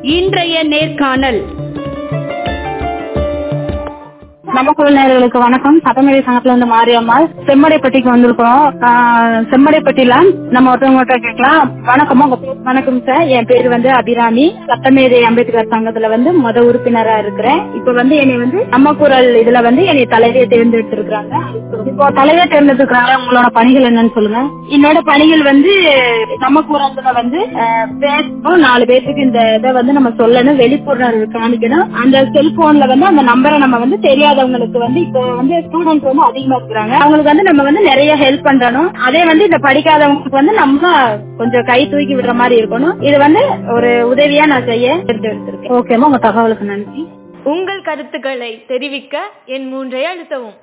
இன்றைய நேர்காணல் நமக்குள்ள நேர்களுக்கு வணக்கம் சட்டமேதை சங்கத்துல இருந்து மாரியம்மாள் செம்மடைப்பட்டிக்கு வந்திருக்கிறோம் ஆஹ் செம்மடைப்பட்டியில நம்ம ஒருத்தவங்ககிட்ட கேட்கலாம் வணக்கம் உங்க பேர் வணக்கம் சார் என் பேர் வந்து அபிராமி சட்டமேதை அம்பேத்கர் சங்கத்துல வந்து மொத உறுப்பினரா இருக்கிறேன் இப்ப வந்து என்னை வந்து நம்ம குரல் இதுல வந்து என்னை தலைவியை தேர்ந்தெடுத்திருக்கிறாங்க இப்போ தலைவியை தேர்ந்தெடுக்கிறாங்க உங்களோட பணிகள் என்னன்னு சொல்லுங்க என்னோட பணிகள் வந்து நம்ம குரல்ல வந்து ஆஹ், பேசணும் நாலு பேருக்கு இந்த இதை வந்து நம்ம சொல்லணும் வெளிப்புணர்வு காமிக்கணும் அந்த செல்போன்ல வந்து அந்த நம்பரை நம்ம வந்து தெரியாதவங்களுக்கு வந்து இப்போ வந்து ஸ்டூடெண்ட்ஸ் வந்து அதிகமா இருக்கிறாங்க அவங்களுக்கு வந்து நம்ம வந்து நிறைய ஹெல்ப் பண்றணும் அதே வந்து இந்த படிக்காதவங்களுக்கு வந்து நம்ம கொஞ்சம் கை தூக்கி விடுற மாதிரி இருக்கணும் இது வந்து ஒரு உதவியா நான் செய்ய தேர்ந்தெடுத்திருக்கேன் ஓகேமா உங்க தகவலுக்கு நன்றி உங்கள் கருத்துக்களை தெரிவிக்க என் மூன்றை அழுத்தவும்